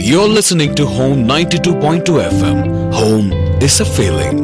You're listening to Home 92.2 FM. Home is a feeling.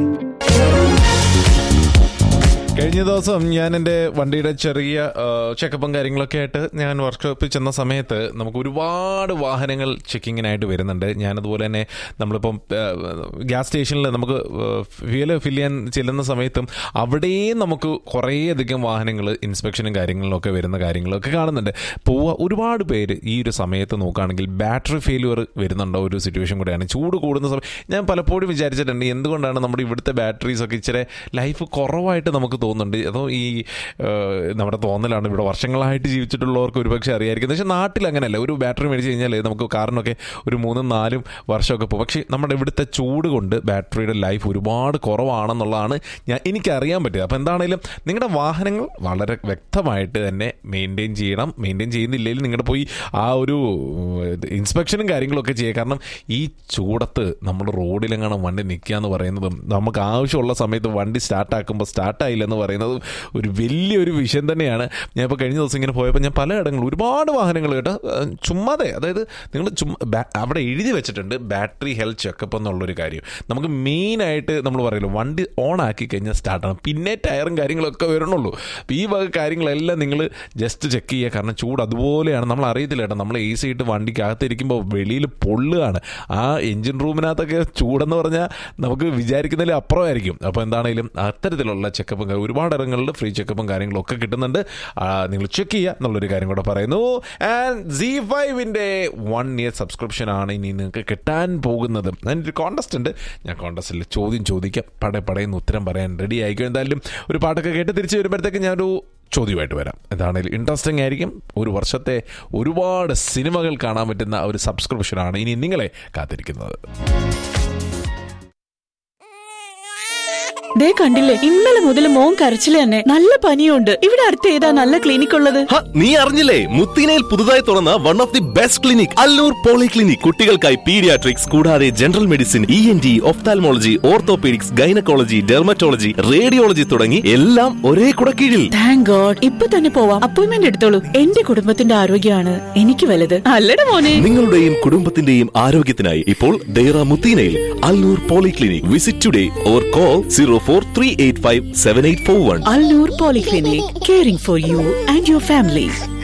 കഴിഞ്ഞ ദിവസം ഞാൻ എൻ്റെ വണ്ടിയുടെ ചെറിയ ചെക്കപ്പും കാര്യങ്ങളൊക്കെ ആയിട്ട് ഞാൻ വർക്ക്ഷോപ്പിൽ ചെന്ന സമയത്ത് നമുക്ക് ഒരുപാട് വാഹനങ്ങൾ ചെക്കിങ്ങിനായിട്ട് വരുന്നുണ്ട് ഞാനതുപോലെ തന്നെ നമ്മളിപ്പം ഗ്യാസ് സ്റ്റേഷനിൽ നമുക്ക് ഫ്യൂല് ഫില്ല് ചെയ്യാൻ ചെല്ലുന്ന സമയത്തും അവിടെയും നമുക്ക് കുറേയധികം വാഹനങ്ങൾ ഇൻസ്പെക്ഷനും കാര്യങ്ങളിലൊക്കെ വരുന്ന കാര്യങ്ങളൊക്കെ കാണുന്നുണ്ട് പോവുക ഒരുപാട് പേര് ഈ ഒരു സമയത്ത് നോക്കുകയാണെങ്കിൽ ബാറ്ററി ഫെയിലുവർ വരുന്നുണ്ടോ ഒരു സിറ്റുവേഷൻ കൂടെയാണ് ചൂട് കൂടുന്ന സമയം ഞാൻ പലപ്പോഴും വിചാരിച്ചിട്ടുണ്ട് എന്തുകൊണ്ടാണ് നമ്മുടെ ഇവിടുത്തെ ബാറ്ററീസ് ഒക്കെ ഇച്ചിരി ലൈഫ് കുറവായിട്ട് നമുക്ക് തോന്നുന്നുണ്ട് അതോ ഈ ഏഹ്, നമ്മുടെ തോന്നലാണ് ഇവിടെ വർഷങ്ങളായിട്ട് ജീവിച്ചിട്ടുള്ളവർക്ക് ഒരുപക്ഷെ അറിയായിരിക്കും പക്ഷേ നാട്ടിൽ അങ്ങനെയല്ല ഒരു ബാറ്ററി മേടിച്ച് കഴിഞ്ഞാൽ നമുക്ക് കാറിനൊക്കെ ഒരു മൂന്നും നാലും വർഷമൊക്കെ പോകും പക്ഷേ നമ്മുടെ ഇവിടുത്തെ ചൂട് കൊണ്ട് ബാറ്ററിയുടെ ലൈഫ് ഒരുപാട് കുറവാണെന്നുള്ളതാണ് ഞാൻ എനിക്കറിയാൻ പറ്റിയത് അപ്പോൾ എന്താണെങ്കിലും നിങ്ങളുടെ വാഹനങ്ങൾ വളരെ വ്യക്തമായിട്ട് തന്നെ മെയിൻറ്റെയിൻ ചെയ്യണം മെയിൻറ്റെയിൻ ചെയ്യുന്നില്ലെങ്കിൽ നിങ്ങളുടെ പോയി ആ ഒരു ഇൻസ്പെക്ഷനും കാര്യങ്ങളൊക്കെ ചെയ്യുക കാരണം ഈ ചൂടത്ത് നമ്മൾ റോഡിലെങ്ങാനും വണ്ടി നിൽക്കുക എന്ന് പറയുന്നതും നമുക്ക് ആവശ്യമുള്ള സമയത്ത് വണ്ടി സ്റ്റാർട്ടാക്കുമ്പോൾ സ്റ്റാർട്ടായില്ലെന്ന് പറയുന്നതും ഒരു വലിയൊരു വിഷയം തന്നെയാണ് ഞാൻ ഇപ്പോൾ കഴിഞ്ഞ ദിവസം ഇങ്ങനെ പോയപ്പോൾ ഞാൻ പലയിടങ്ങളിലും ഒരുപാട് വാഹനങ്ങൾ കേട്ടോ ഏഹ്, ചുമ്മാതെ അതായത് നിങ്ങൾ ചുമ്മാ ബാ- അവിടെ എഴുതി വെച്ചിട്ടുണ്ട് ബാറ്ററി ഹെൽത്ത് ചെക്കപ്പ് എന്നുള്ളൊരു കാര്യം നമുക്ക് മെയിനായിട്ട് നമ്മൾ പറയല്ലോ വണ്ടി ഓൺ ആക്കി കഴിഞ്ഞാൽ സ്റ്റാർട്ടാണ് പിന്നെ ടയറും കാര്യങ്ങളൊക്കെ വരണുള്ളൂ അപ്പോൾ ഈ വക കാര്യങ്ങളെല്ലാം നിങ്ങൾ ജസ്റ്റ് ചെക്ക് ചെയ്യുക കാരണം ചൂട് അതുപോലെയാണ് നമ്മൾ അറിയത്തില്ല കേട്ടോ നമ്മൾ എ സി ഇട്ട് വണ്ടിക്കകത്തിരിക്കുമ്പോൾ വെളിയിൽ പൊള്ളുകയാണ് ആ എഞ്ചിൻ റൂമിനകത്തൊക്കെ ചൂടെന്ന് പറഞ്ഞാൽ നമുക്ക് വിചാരിക്കുന്നതിൽ അപ്പുറമായിരിക്കും അപ്പോൾ എന്താണെങ്കിലും അത്തരത്തിലുള്ള ചെക്കപ്പും കാ- ഒരുപാട് ഇടങ്ങളിൽ ഫ്രീ ചെക്കപ്പും കാര്യങ്ങളും ഒക്കെ കിട്ടുന്നുണ്ട് ആ, നിങ്ങൾ ചെക്ക് ചെയ്യുക എന്നുള്ളൊരു കാര്യം കൂടെ പറയുന്നു ആൻഡ് സി ഫൈവിൻ്റെ വൺ ഇയർ സബ്സ്ക്രിപ്ഷൻ ആണ് ഇനി നിങ്ങൾക്ക് കിട്ടാൻ പോകുന്നത് അതിൻ്റെ കോണ്ടസ്റ്റ് ഉണ്ട് ഞാൻ കോണ്ടസ്റ്റിൽ ചോദ്യം ചോദിക്കാം പടേ പടയെന്ന് ഉത്തരം പറയാൻ റെഡി ആയിരിക്കും എന്തായാലും ഒരു പാട്ടൊക്കെ കേട്ട് തിരിച്ച് വരുമ്പോഴത്തേക്ക് ഞാനൊരു ചോദ്യമായിട്ട് വരാം എന്താണെങ്കിലും ഇൻട്രസ്റ്റിംഗ് ആയിരിക്കും ഒരു വർഷത്തെ ഒരുപാട് സിനിമകൾ കാണാൻ പറ്റുന്ന ഒരു സബ്സ്ക്രിപ്ഷനാണ് ഇനി നിങ്ങളെ കാത്തിരിക്കുന്നത് ദേ കണ്ടില്ലേ ഇന്നലെ മുതൽ മോൻ കരച്ചില് തന്നെ നല്ല പനിയുണ്ട് ഇവിടെ അടുത്ത് ഏതാ നല്ല ക്ലിനിക് ഉള്ളത് ഹ, നീ അറിഞ്ഞില്ലേ മുത്തിനയിൽ പുതുതായി തുറന്ന one of the best clinic Allur poly clinic കുട്ടികൾക്കായി പീഡിയാട്രിക്സ് കൂടാതെ general medicine E N T ophthalmology orthopaedics gynaecology dermatology radiology തുടങ്ങി എല്ലാം ഒരേ കുടക്കീഴിൽ താങ്ക് ഗോഡ് ഇപ്പൊ തന്നെ പോവാം അപ്പോയിന്റ്മെന്റ് എടുത്തോളൂ എന്റെ കുടുംബത്തിന്റെ ആരോഗ്യമാണ് എനിക്ക് വലുത് അല്ലട മോനെ നിങ്ങളുടെയും കുടുംബത്തിന്റെയും ആരോഗ്യത്തിനായി ഇപ്പോൾ ദൈറ മുത്തീനയിൽ Allur poly clinic visit today or call zero four three eight five seven eight four one Allur polyclinic caring for you and your family